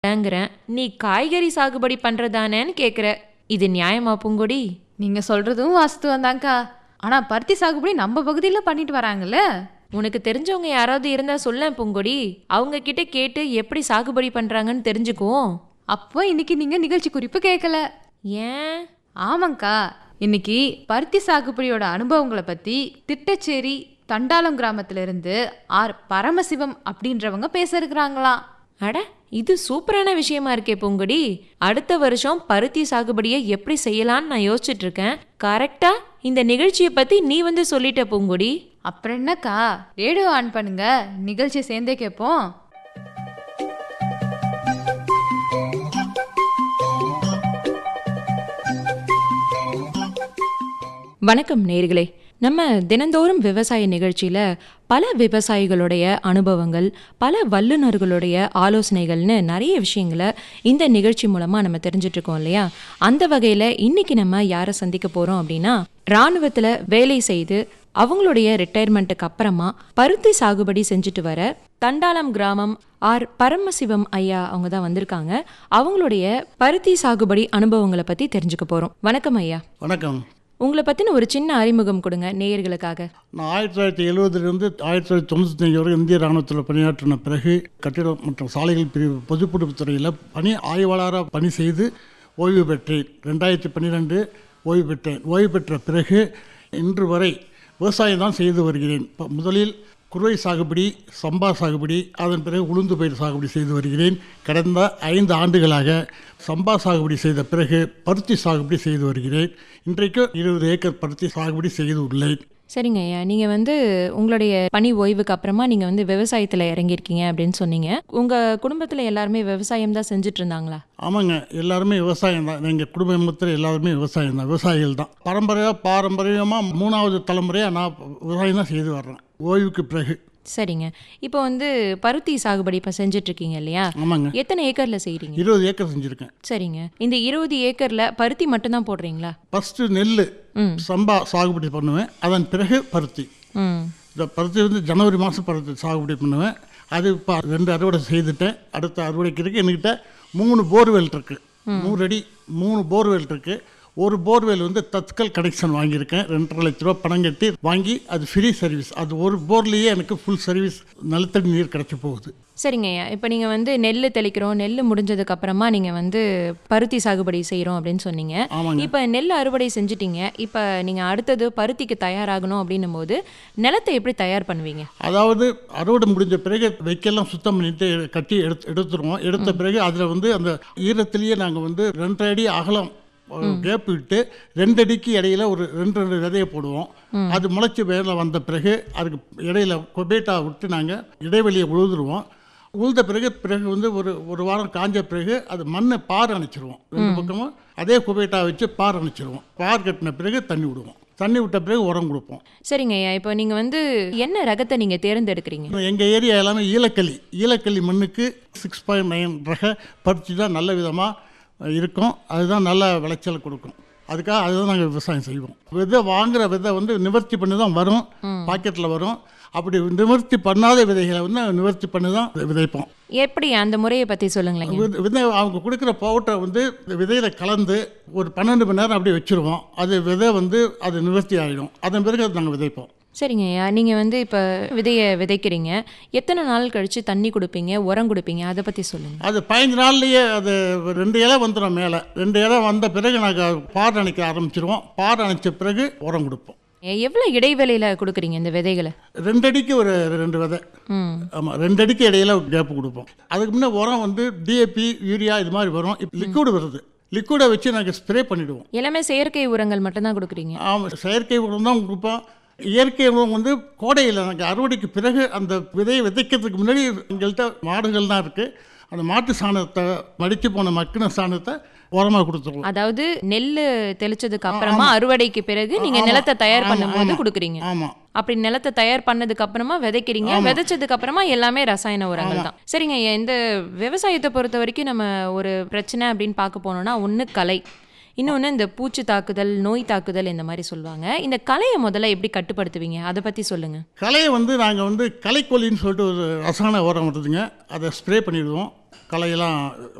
ஏங்குறேன் நீ காய்கறி சாகுபடி பண்றதானேன்னு கேக்குற இது நியாயமா பூங்கொடி நீங்க சொல்றதும் வாஸ்துவம் தான்க்கா ஆனா பருத்தி சாகுபடி நம்ம பகுதியில பண்ணிட்டு வராங்கல்ல உனக்கு தெரிஞ்சவங்க யாராவது இருந்தா சொல்லேன் பூங்கொடி அவங்க கிட்ட கேட்டு எப்படி சாகுபடி பண்றாங்கன்னு தெரிஞ்சுக்குவோம் அப்போ இன்னைக்கு நீங்க நிகழ்ச்சி குறிப்பு கேட்கல ஏன் ஆமாங்க்கா இன்னைக்கு பருத்தி சாகுபடியோட அனுபவங்களை பத்தி திட்டச்சேரி தண்டாலம் கிராமத்துல இருந்து ஆர் பரமசிவம் அப்படின்றவங்க பேச இருக்கிறாங்களாம் அட இது சூப்பரான விஷயமா இருக்கே பூங்கொடி அடுத்த வருஷம் பருத்தி சாகுபடியை எப்படி செய்யலாம்னு நான் யோசிச்சுட்டு இருக்கேன் கரெக்டா இந்த நிகழ்ச்சியை பத்தி நீ வந்து சொல்லிட்ட பூங்கொடி அப்புறம் என்னக்கா ரேடியோ ஆன் பண்ணுங்க நிகழ்ச்சி சேர்ந்தே கேட்போம் வணக்கம் நேர்களே நம்ம தினந்தோறும் விவசாய நிகழ்ச்சியில் பல விவசாயிகளுடைய அனுபவங்கள் பல வல்லுநர்களுடைய ஆலோசனைகள்னு நிறைய விஷயங்களை இந்த நிகழ்ச்சி மூலமாக நம்ம தெரிஞ்சுட்டு இருக்கோம் இல்லையா அந்த வகையில் இன்னைக்கு நம்ம யாரை சந்திக்க போகிறோம் அப்படின்னா இராணுவத்தில் வேலை செய்து அவங்களுடைய ரிட்டையர்மெண்ட்டுக்கு அப்புறமா பருத்தி சாகுபடி செஞ்சுட்டு வர தண்டாலம் கிராமம் ஆர் பரமசிவம் ஐயா அவங்க தான் வந்திருக்காங்க அவங்களுடைய பருத்தி சாகுபடி அனுபவங்களை பற்றி தெரிஞ்சுக்க போகிறோம் வணக்கம் ஐயா வணக்கம் உங்களை பத்தின ஒரு சின்ன அறிமுகம் கொடுங்க நேயர்களுக்காக நான் ஆயிரத்தி தொள்ளாயிரத்தி எழுபதுலேருந்து ஆயிரத்தி தொள்ளாயிரத்தி தொண்ணூற்றி அஞ்சு வரை இந்திய ராணுவத்தில் பணியாற்றின பிறகு கட்டிடம் மற்றும் சாலைகள் பிரிவு பொதுப்பிடிப்பு துறையில் பணி ஆய்வாளராக பணி செய்து ஓய்வு பெற்றேன் ரெண்டாயிரத்தி பன்னிரெண்டு ஓய்வு பெற்றேன் ஓய்வு பெற்ற பிறகு இன்று வரை விவசாயம் தான் செய்து வருகிறேன் இப்ப முதலில் குறுவை சாகுபடி சம்பா சாகுபடி அதன் பிறகு உளுந்து பயிர் சாகுபடி செய்து வருகிறேன் கடந்த ஐந்து ஆண்டுகளாக சம்பா சாகுபடி செய்த பிறகு பருத்தி சாகுபடி செய்து வருகிறேன் இன்றைக்கு இருபது ஏக்கர் பருத்தி சாகுபடி செய்து உள்ளேன் சரிங்க ஐயா நீங்க வந்து உங்களுடைய பணி ஓய்வுக்கு அப்புறமா நீங்க வந்து விவசாயத்துல இறங்கியிருக்கீங்க அப்படின்னு சொன்னீங்க உங்க குடும்பத்துல எல்லாருமே விவசாயம் தான் செஞ்சுட்டு இருந்தாங்களா ஆமாங்க எல்லாருமே விவசாயம் தான் எங்கள் குடும்பத்தில் எல்லாருமே விவசாயம் தான் விவசாயிகள் தான் பரம்பரையாக பாரம்பரியமாக மூணாவது தலைமுறையாக நான் விவசாயம் தான் செய்து வர்றேன் ஓய்வுக்கு பிறகு சரிங்க இப்போ வந்து பருத்தி சாகுபடி இப்போ செஞ்சுட்டு இருக்கீங்க இல்லையா ஆமாங்க எத்தனை ஏக்கர்ல செய்றீங்க இருபது ஏக்கர் செஞ்சுருக்கேன் சரிங்க இந்த இருபது ஏக்கர்ல பருத்தி மட்டும்தான் போடுறீங்களா ஃபஸ்ட்டு நெல் ம். சம்பா சாகுபடி பண்ணுவேன் அதன் பிறகு பருத்தி ம் இந்த பருத்தி வந்து ஜனவரி மாதம் பருத்தி சாகுபடி பண்ணுவேன் அது இப்போ ரெண்டு அறுவடை செய்துட்டேன் அடுத்த அறுவடைக்கு இருக்கு என்கிட்ட மூணு போர்வெல் இருக்கு நூறு அடி மூணு போர்வெல் இருக்கு ஒரு போர்வெல் வந்து தத்கல் கனெக்ஷன் வாங்கியிருக்கேன் ரெண்டரை லட்ச ரூபா பணம் கட்டி வாங்கி அது ஃப்ரீ சர்வீஸ் அது ஒரு போர்லேயே எனக்கு ஃபுல் சர்வீஸ் நிலத்தடி நீர் கிடச்சி போகுது சரிங்க ஐயா இப்போ நீங்க வந்து நெல் தெளிக்கிறோம் நெல் முடிஞ்சதுக்கு அப்புறமா நீங்க வந்து பருத்தி சாகுபடி செய்றோம் அப்படின்னு சொன்னீங்க ஆமாங்க இப்போ நெல் அறுவடை செஞ்சிட்டீங்க இப்போ நீங்கள் அடுத்தது பருத்திக்கு தயாராகணும் அப்படின்னும் போது நிலத்தை எப்படி தயார் பண்ணுவீங்க அதாவது அறுவடை முடிஞ்ச பிறகு வைக்கெல்லாம் சுத்தம் பண்ணிட்டு கட்டி எடுத்து எடுத்துருவோம் எடுத்த பிறகு அதில் வந்து அந்த ஈரத்திலேயே நாங்கள் வந்து ரெண்டரை அடி அகலம் கேப் விட்டு ரெண்டு அடிக்கு இடையில ஒரு ரெண்டு ரெண்டு விதையை போடுவோம் அது முளைச்சி மேலே வந்த பிறகு அதுக்கு இடையில கொபேட்டா விட்டு நாங்கள் இடைவெளியை உழுதுருவோம் உழுத பிறகு பிறகு வந்து ஒரு ஒரு வாரம் காஞ்ச பிறகு அது மண்ணை பார் அணைச்சிருவோம் ரெண்டு பக்கமும் அதே குபேட்டா வச்சு பார் அணைச்சிருவோம் பார் கட்டின பிறகு தண்ணி விடுவோம் தண்ணி விட்ட பிறகு உரம் கொடுப்போம் சரிங்க ஐயா இப்போ நீங்கள் வந்து என்ன ரகத்தை நீங்கள் தேர்ந்தெடுக்கிறீங்க எங்கள் ஏரியா எல்லாமே ஈலக்கல்லி ஈலக்கல்லி மண்ணுக்கு சிக்ஸ் பாயிண்ட் நைன் ரக பருத்தி தான் நல்ல விதமாக இருக்கும் அதுதான் நல்ல விளைச்சல் கொடுக்கும் அதுக்காக அதுதான் நாங்கள் விவசாயம் செய்வோம் விதை வாங்குற விதை வந்து நிவர்த்தி பண்ணி தான் வரும் பாக்கெட்டில் வரும் அப்படி நிவர்த்தி பண்ணாத விதைகளை வந்து நிவர்த்தி பண்ணி தான் விதைப்போம் எப்படி அந்த முறையை பற்றி சொல்லுங்களேங்க வித- விதை அவங்க கொடுக்குற பவுட்டரை வந்து விதையில கலந்து ஒரு பன்னெண்டு மணி நேரம் அப்படியே வச்சுருவோம் அது விதை வந்து அது நிவர்த்தி ஆகிடும் அதன் பிறகு அது நாங்கள் விதைப்போம் சரிங்க ஐயா நீங்கள் வந்து இப்போ விதையை விதைக்கிறீங்க எத்தனை நாள் கழித்து தண்ணி கொடுப்பீங்க உரம் கொடுப்பீங்க அதை பற்றி சொல்லுங்கள் அது பதினஞ்சு நாள்லயே அது ரெண்டு இலை வந்துடும் மேலே ரெண்டு இலை வந்த பிறகு நாங்கள் பார் அணைக்க ஆரம்பிச்சிருவோம் பார் அணைச்ச பிறகு உரம் கொடுப்போம் எவ்வளோ இடைவெளியில் கொடுக்குறீங்க இந்த விதைகளை ரெண்டு அடிக்கு ஒரு ரெண்டு விதை ம் ஆமாம் ரெண்டு அடிக்கு இடையில கேப் கொடுப்போம் அதுக்கு முன்னே உரம் வந்து டிஏபி யூரியா இது மாதிரி வரும் இப்போ லிக்விட் வருது லிக்விடை வச்சு நாங்கள் ஸ்ப்ரே பண்ணிவிடுவோம் எல்லாமே செயற்கை உரங்கள் மட்டும்தான் கொடுக்குறீங்க ஆமாம் செயற்கை உரம் தான் கொடுப்போம் இயற்கை உரம் வந்து கோடையில் நாங்கள் அறுவடைக்கு பிறகு அந்த விதையை விதைக்கிறதுக்கு முன்னாடி எங்கள்கிட்ட மாடுகள் தான் இருக்குது அந்த மாட்டு சாணத்தை மடித்து போன மக்கின சாணத்தை உரமாக கொடுத்துருவோம் அதாவது நெல் தெளிச்சதுக்கு அப்புறமா அறுவடைக்கு பிறகு நீங்க நிலத்தை தயார் பண்ணும்போது கொடுக்குறீங்க ஆமாம் அப்படி நிலத்தை தயார் பண்ணதுக்கு அப்புறமா விதைக்கிறீங்க விதைச்சதுக்கு அப்புறமா எல்லாமே ரசாயன உரங்கள் தான் சரிங்க ஐயா, இந்த விவசாயத்தை பொறுத்த வரைக்கும் நம்ம ஒரு பிரச்சனை அப்படின்னு பார்க்க போனோம்னா ஒன்று கலை இன்னொன்று இந்த பூச்சி தாக்குதல் நோய் தாக்குதல் இந்த மாதிரி சொல்லுவாங்க இந்த கலையை முதல்ல எப்படி கட்டுப்படுத்துவீங்க அதை பற்றி சொல்லுங்க களையை வந்து நாங்கள் வந்து களைக்கொல்லின்னு சொல்லிட்டு ஒரு ரசாயன உரம் வருதுங்க அதை ஸ்ப்ரே பண்ணிடுவோம் களையெல்லாம்